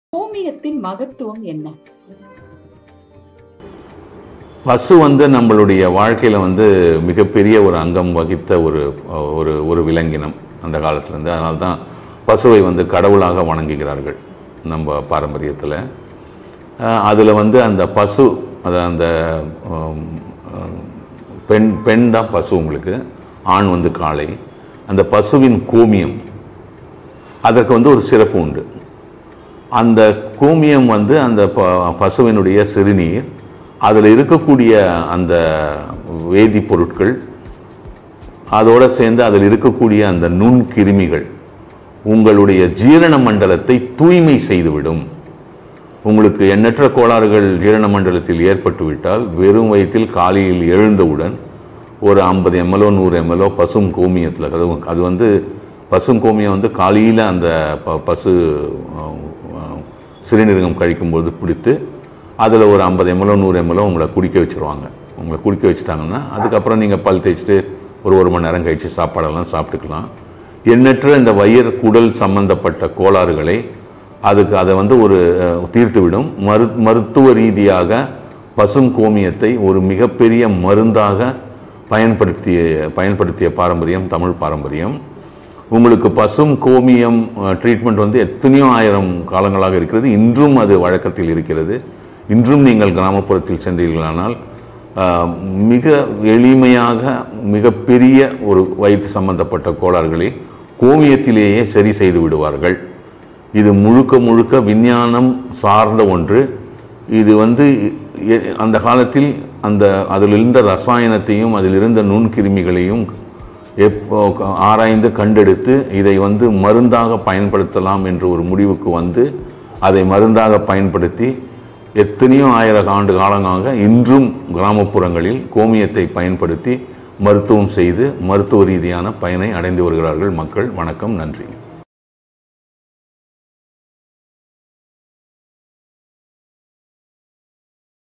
கோமியத்தின் மகத்துவம் என்ன பசு வந்து நம்மளுடைய வாழ்க்கையில் வந்து மிகப்பெரிய ஒரு அங்கம் வகித்த ஒரு ஒரு ஒரு விலங்கினம் அந்த காலத்துலேருந்து அதனால தான் பசுவை வந்து கடவுளாக வணங்குகிறார்கள் நம்ம பாரம்பரியத்தில் அதில் வந்து அந்த பசு அது அந்த உம், உம், பெண் பெண் தான் பசு உங்களுக்கு ஆண் வந்து காளை அந்த பசுவின் கோமியம் அதற்கு வந்து ஒரு சிறப்பு உண்டு அந்த கோமியம் வந்து அந்த ப பசுவினுடைய சிறுநீர் அதில் இருக்கக்கூடிய அந்த வேதிப்பொருட்கள் அதோடு சேர்ந்து அதில் இருக்கக்கூடிய அந்த நுண்கிருமிகள் உங்களுடைய ஜீரண மண்டலத்தை தூய்மை செய்துவிடும் உங்களுக்கு எண்ணற்ற கோளாறுகள் ஜீரண மண்டலத்தில் ஏற்பட்டுவிட்டால் வெறும் வயிற்றில் காலையில் எழுந்தவுடன் ஒரு ஐம்பது எம்எல்ஓ நூறு எம்எல்ஓ பசும் கோமியத்தில் அது அது வந்து பசும் கோமியம் வந்து காலையில் அந்த ப பசு அஹ், அஹ், சிறுநீரகம் கழிக்கும்போது பிடித்து அதில் ஒரு ஐம்பது எம்எல்ஓ நூறு எம்எல்ஓ உங்களை குடிக்க வச்சுருவாங்க உங்களை குடிக்க வச்சுட்டாங்கன்னா அதுக்கப்புறம் நீங்கள் பல் தேய்ச்சிட்டு ஒரு ஒரு மணி நேரம் கழித்து சாப்பாடெல்லாம் சாப்பிட்டுக்கலாம் எண்ணற்ற இந்த வயிறு குடல் சம்பந்தப்பட்ட கோளாறுகளை அதுக்கு அதை வந்து ஒரு அஹ், தீர்த்துவிடும் மரு மருத்துவ ரீதியாக பசும் கோமியத்தை ஒரு மிகப்பெரிய மருந்தாக பயன்படுத்திய பயன்படுத்திய பாரம்பரியம் தமிழ் பாரம்பரியம் உங்களுக்கு பசும் கோமியம் ட்ரீட்மெண்ட் வந்து எத்தனையோ ஆயிரம் காலங்களாக இருக்கிறது இன்றும் அது வழக்கத்தில் இருக்கிறது இன்றும் நீங்கள் கிராமப்புறத்தில் சென்றீர்களானால் அஹ், மிக எளிமையாக மிகப்பெரிய ஒரு வயிற்று சம்பந்தப்பட்ட கோளாறுகளை கோமியத்திலேயே சரி செய்து விடுவார்கள் இது முழுக்க முழுக்க விஞ்ஞானம் சார்ந்த ஒன்று இது வந்து எ- அந்த காலத்தில் அந்த அதில் இருந்த ரசாயனத்தையும் அதில் இருந்த நுண்கிருமிகளையும் எப்போ ஆராய்ந்து கண்டெடுத்து இதை வந்து மருந்தாக பயன்படுத்தலாம் என்ற ஒரு முடிவுக்கு வந்து அதை மருந்தாக பயன்படுத்தி எத்தனையோ ஆயிரம் ஆண்டு காலமாக இன்றும் கிராமப்புறங்களில் கோமியத்தை பயன்படுத்தி மருத்துவம் செய்து மருத்துவ ரீதியான பயனை அடைந்து வருகிறார்கள் மக்கள் வணக்கம் நன்றி